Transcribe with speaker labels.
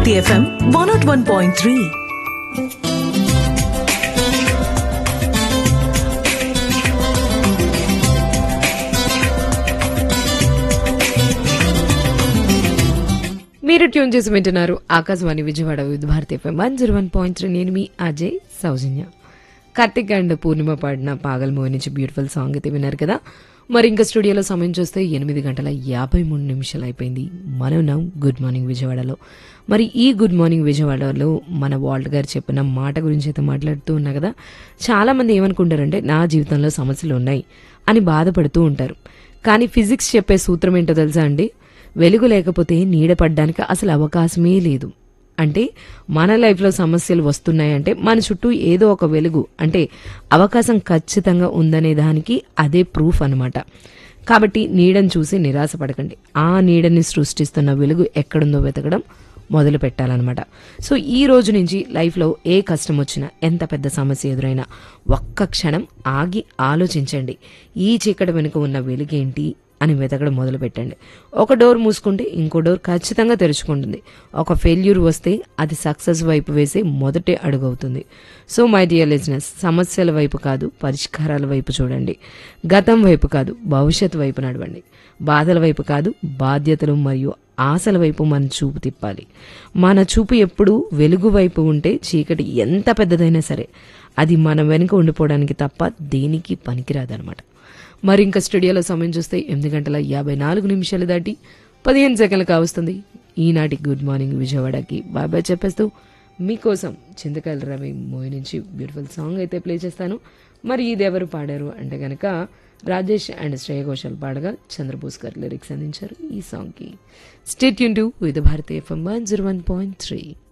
Speaker 1: Bharati FM one nought one point three
Speaker 2: మీరు tune చేసి వింటున్నారు Akashvani Vijayawada Vividh Bharati FM one zero one point three నేను మీ అజయ్ సౌజన్య కార్తిక్ అండ్ పూర్ణిమ పాడిన పాగల్ మూవీ నుంచి బ్యూటిఫుల్ సాంగ్ అయితే విన్నారు కదా మరి ఇంకా స్టూడియోలో సమయం చూస్తే ఎనిమిది గంటల యాభై మూడు నిమిషాలు అయిపోయింది మనం నౌ గుడ్ మార్నింగ్ విజయవాడలో మరి ఈ గుడ్ మార్నింగ్ విజయవాడలో మన వాల్ట్ గారు చెప్పిన మాట గురించి అయితే మాట్లాడుతూ ఉన్నా కదా చాలామంది ఏమనుకుంటారంటే నా జీవితంలో సమస్యలు ఉన్నాయి అని బాధపడుతూ ఉంటారు కానీ ఫిజిక్స్ చెప్పే సూత్రం ఏంటో తెలుసా అండి వెలుగు లేకపోతే నీడ పడ్డానికి అసలు అవకాశమే లేదు అంటే మన లైఫ్లో సమస్యలు వస్తున్నాయంటే మన చుట్టూ ఏదో ఒక వెలుగు అంటే అవకాశం ఖచ్చితంగా ఉందనే దానికి అదే ప్రూఫ్ అన్నమాట కాబట్టి నీడని చూసి నిరాశపడకండి ఆ నీడని సృష్టిస్తున్న వెలుగు ఎక్కడుందో వెతకడం మొదలు పెట్టాలన్నమాట సో ఈ రోజు నుంచి లైఫ్లో ఏ కష్టం వచ్చినా ఎంత పెద్ద సమస్య ఎదురైనా ఒక్క క్షణం ఆగి ఆలోచించండి ఈ చీకటి వెనుక ఉన్న వెలుగేంటి అని వెతకడం మొదలు పెట్టండి ఒక డోర్ మూసుకుంటే ఇంకో డోర్ ఖచ్చితంగా తెరుచుకుంటుంది ఒక ఫెయిల్యూర్ వస్తే అది సక్సెస్ వైపు వేసే మొదటి అడుగు అవుతుంది సో మై డియర్ లిజినెస్ సమస్యల వైపు కాదు పరిష్కారాల వైపు చూడండి గతం వైపు కాదు భవిష్యత్ వైపు నడవండి బాధల వైపు కాదు బాధ్యతలు మరియు ఆశల వైపు మన చూపు తిప్పాలి మన చూపు ఎప్పుడు వెలుగు వైపు ఉంటే చీకటి ఎంత పెద్దదైనా సరే అది మన వెనుక ఉండిపోవడానికి తప్ప దేనికి పనికిరాదనమాట మరి ఇంకా స్టూడియోలో సమయం చూస్తే ఎనిమిది గంటల యాభై నాలుగు నిమిషాలు దాటి పదిహేను సెకండ్లు కావస్తుంది ఈనాటి గుడ్ మార్నింగ్ విజయవాడకి బాయ్ బాయ్ చెప్పేస్తూ మీకోసం చింతకాయల రవి మూవీ నుంచి బ్యూటిఫుల్ సాంగ్ అయితే ప్లే చేస్తాను మరి ఇది ఎవరు పాడారు అంటే కనుక రాజేష్ అండ్ శ్రేయ ఘోషాల్ పాడగా చంద్రబోస్ గారు లిరిక్స్ అందించారు ఈ సాంగ్కి స్టేట్ యూన్ to with Bharatiya FM one zero one point three